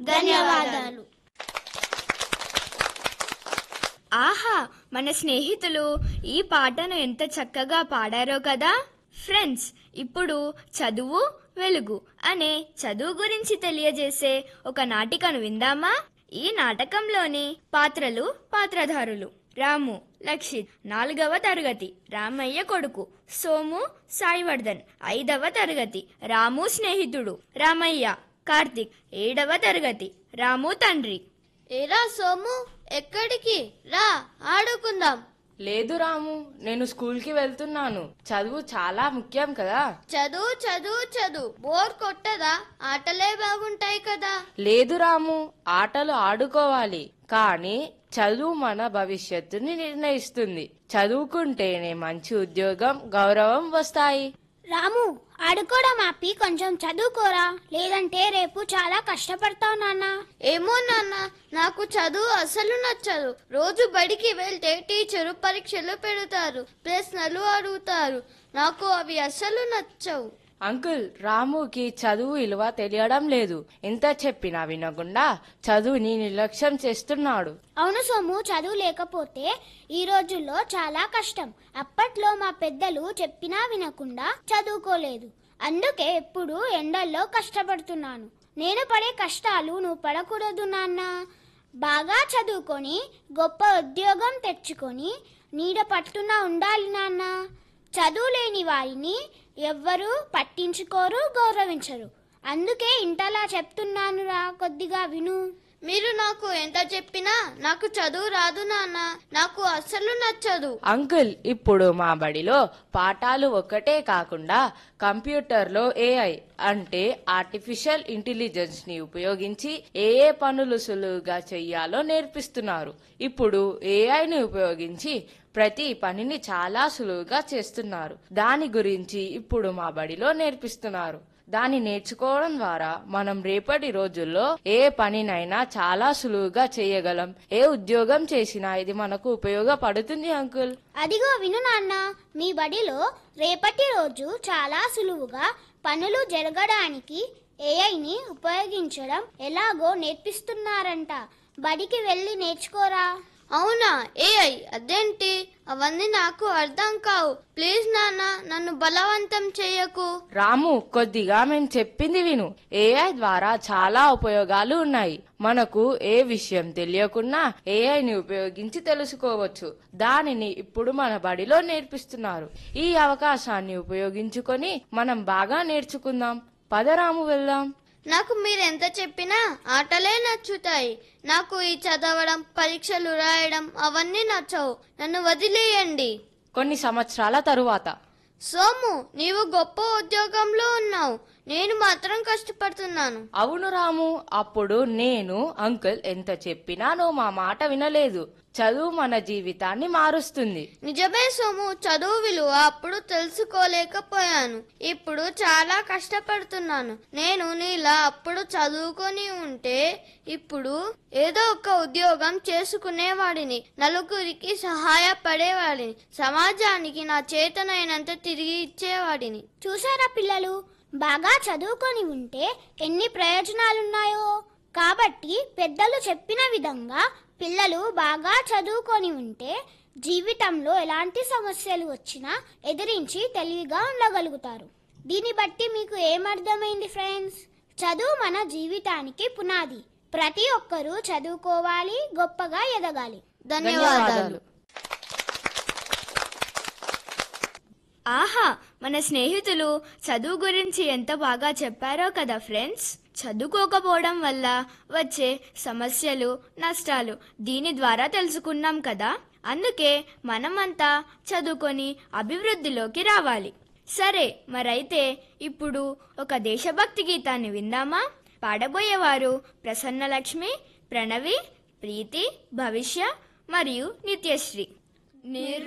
ధన్యవాదాలు ఆహా మన స్నేహితులు ఈ పాటను ఎంత చక్కగా పాడారో కదా ఫ్రెండ్స్ ఇప్పుడు చదువు వెలుగు అనే చదువు గురించి తెలియజేసే ఒక నాటికను విందామా ఈ నాటకంలోని పాత్రలు పాత్రధారులు రాము లక్షిత్ నాలుగవ తరగతి రామయ్య కొడుకు సోము సాయివర్ధన్ ఐదవ తరగతి రాము స్నేహితుడు రామయ్య కార్తిక్ ఏడవ తరగతి రాము తండ్రి ఏరా సోము ఎక్కడికి రా ఆడుకుందాం లేదు రాము నేను స్కూల్కి వెళ్తున్నాను చదువు చాలా ముఖ్యం కదా చదువు చదువు చదువు బోర్ కొట్టదా ఆటలే బాగుంటాయి కదా లేదు రాము ఆటలు ఆడుకోవాలి కానీ చదువు మన భవిష్యత్తుని నిర్ణయిస్తుంది చదువుకుంటేనే మంచి ఉద్యోగం గౌరవం వస్తాయి రాము ఆడుకోవడం ఆపి కొంచెం చదువుకోరా లేదంటే రేపు చాలా కష్టపడతావు నాన్న ఏమో నాన్న నాకు చదువు అసలు నచ్చదు రోజు బడికి వెళ్తే టీచరు పరీక్షలు పెడతారు ప్రశ్నలు అడుగుతారు నాకు అవి అసలు నచ్చవు అంకుల్ రాముకి చదువు విలువ తెలియడం లేదు ఎంత చెప్పినా వినకుండా చదువుని నిర్లక్ష్యం చేస్తున్నాడు అవును సోము చదువు లేకపోతే ఈ రోజుల్లో చాలా కష్టం అప్పట్లో మా పెద్దలు చెప్పినా వినకుండా చదువుకోలేదు అందుకే ఎప్పుడు ఎండల్లో కష్టపడుతున్నాను నేను పడే కష్టాలు నువ్వు పడకూడదు నాన్న బాగా చదువుకొని గొప్ప ఉద్యోగం తెచ్చుకొని నీడ పట్టున ఉండాలి నాన్న చదువు లేని వారిని ఎవ్వరూ పట్టించుకోరు గౌరవించరు అందుకే ఇంతలా చెప్తున్నాను రా కొద్దిగా విను మీరు నాకు ఎంత చెప్పినా నాకు చదువు రాదు నాన్న నాకు అస్సలు నచ్చదు అంకుల్ ఇప్పుడు మా బడిలో పాఠాలు ఒక్కటే కాకుండా కంప్యూటర్లో ఏఐ అంటే ఆర్టిఫిషియల్ ఇంటెలిజెన్స్ ని ఉపయోగించి ఏ ఏ పనులు సులువుగా చెయ్యాలో నేర్పిస్తున్నారు ఇప్పుడు ఏఐని ఉపయోగించి ప్రతి పనిని చాలా సులువుగా చేస్తున్నారు దాని గురించి ఇప్పుడు మా బడిలో నేర్పిస్తున్నారు దాన్ని నేర్చుకోవడం ద్వారా మనం రేపటి రోజుల్లో ఏ పనినైనా చాలా సులువుగా చేయగలం ఏ ఉద్యోగం చేసినా ఇది మనకు ఉపయోగపడుతుంది అంకుల్ అదిగో విను నాన్న మీ బడిలో రేపటి రోజు చాలా సులువుగా పనులు జరగడానికి ఏఐని ఉపయోగించడం ఎలాగో నేర్పిస్తున్నారంట బడికి వెళ్ళి నేర్చుకోరా అవునా ఏఐ అదేంటి అవన్నీ నాకు అర్థం కావు ప్లీజ్ నాన్న నన్ను బలవంతం చేయకు రాము కొద్దిగా మేము చెప్పింది విను ఏఐ ద్వారా చాలా ఉపయోగాలు ఉన్నాయి మనకు ఏ విషయం తెలియకున్నా ఏఐని ఉపయోగించి తెలుసుకోవచ్చు దానిని ఇప్పుడు మన బడిలో నేర్పిస్తున్నారు ఈ అవకాశాన్ని ఉపయోగించుకొని మనం బాగా నేర్చుకుందాం పదరాము వెళ్దాం నాకు మీరు ఎంత చెప్పినా ఆటలే నచ్చుతాయి నాకు ఈ చదవడం పరీక్షలు రాయడం అవన్నీ నచ్చవు నన్ను వదిలేయండి కొన్ని సంవత్సరాల తరువాత సోము నీవు గొప్ప ఉద్యోగంలో ఉన్నావు నేను మాత్రం కష్టపడుతున్నాను అవును రాము అప్పుడు నేను అంకుల్ ఎంత చెప్పినా నువ్వు మా మాట వినలేదు చదువు మన జీవితాన్ని మారుస్తుంది నిజమే సోము చదువు విలువ అప్పుడు తెలుసుకోలేకపోయాను ఇప్పుడు చాలా కష్టపడుతున్నాను నేను నీలా అప్పుడు చదువుకొని ఉంటే ఇప్పుడు ఏదో ఒక ఉద్యోగం చేసుకునేవాడిని నలుగురికి సహాయపడేవాడిని సమాజానికి నా చేతనైనంత తిరిగి ఇచ్చేవాడిని చూసారా పిల్లలు బాగా చదువుకొని ఉంటే ఎన్ని ప్రయోజనాలున్నాయో కాబట్టి పెద్దలు చెప్పిన విధంగా పిల్లలు బాగా చదువుకొని ఉంటే జీవితంలో ఎలాంటి సమస్యలు వచ్చినా ఎదిరించి తెలివిగా ఉండగలుగుతారు దీన్ని బట్టి మీకు ఏమర్థమైంది ఫ్రెండ్స్ చదువు మన జీవితానికి పునాది ప్రతి ఒక్కరూ చదువుకోవాలి గొప్పగా ఎదగాలి ధన్యవాదాలు ఆహా మన స్నేహితులు చదువు గురించి ఎంత బాగా చెప్పారో కదా ఫ్రెండ్స్ చదువుకోకపోవడం వల్ల వచ్చే సమస్యలు నష్టాలు దీని ద్వారా తెలుసుకున్నాం కదా అందుకే మనమంతా చదువుకొని అభివృద్ధిలోకి రావాలి సరే మరైతే ఇప్పుడు ఒక దేశభక్తి గీతాన్ని విందామా పాడబోయేవారు ప్రసన్నలక్ష్మి ప్రణవి ప్రీతి భవిష్య మరియు నిత్యశ్రీ నిర్